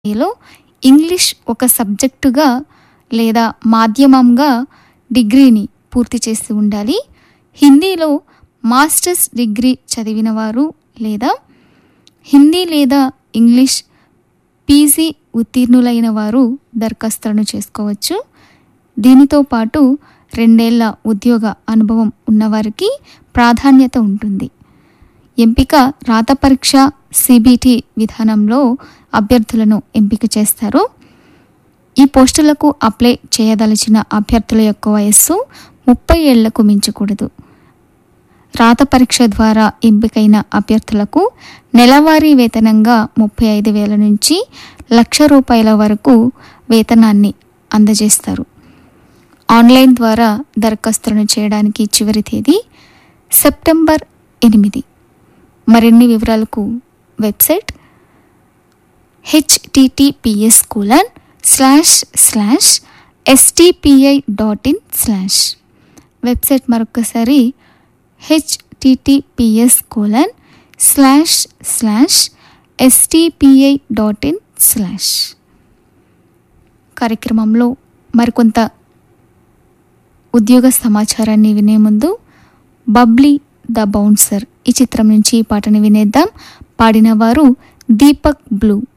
లో ఇంగ్లీష్ ఒక సబ్జెక్టుగా లేదా మాధ్యమంగా డిగ్రీని పూర్తి చేసి ఉండాలి హిందీలో మాస్టర్స్ డిగ్రీ చదివిన వారు లేదా హిందీ లేదా ఇంగ్లీష్ పీజీ ఉత్తీర్ణులైన వారు దరఖాస్తులను చేసుకోవచ్చు దీనితో పాటు రెండేళ్ల ఉద్యోగ అనుభవం ఉన్నవారికి ప్రాధాన్యత ఉంటుంది ఎంపిక రాత పరీక్ష సిబిటి విధానంలో అభ్యర్థులను ఎంపిక చేస్తారు ఈ పోస్టులకు అప్లై చేయదలిచిన అభ్యర్థుల యొక్క వయస్సు ముప్పై ఏళ్లకు మించకూడదు రాత పరీక్ష ద్వారా ఎంపికైన అభ్యర్థులకు నెలవారీ వేతనంగా ముప్పై ఐదు వేల నుంచి లక్ష రూపాయల వరకు వేతనాన్ని అందజేస్తారు ఆన్లైన్ ద్వారా దరఖాస్తులను చేయడానికి చివరి తేదీ సెప్టెంబర్ ఎనిమిది మరిన్ని వివరాలకు website HTTPS colon slash slash STPI dot in slash website మరొకసారి HTTPS colon slash slash STPI dot in slash కార్యక్రమంలో మరికొంత ఉద్యోగ సమాచారాన్ని వినే ముందు బబ్లీ ద బౌన్సర్ ఈ చిత్రం నుంచి ఈ పాటను వినేద్దాం పాడిన వారు దీపక్ బ్లూ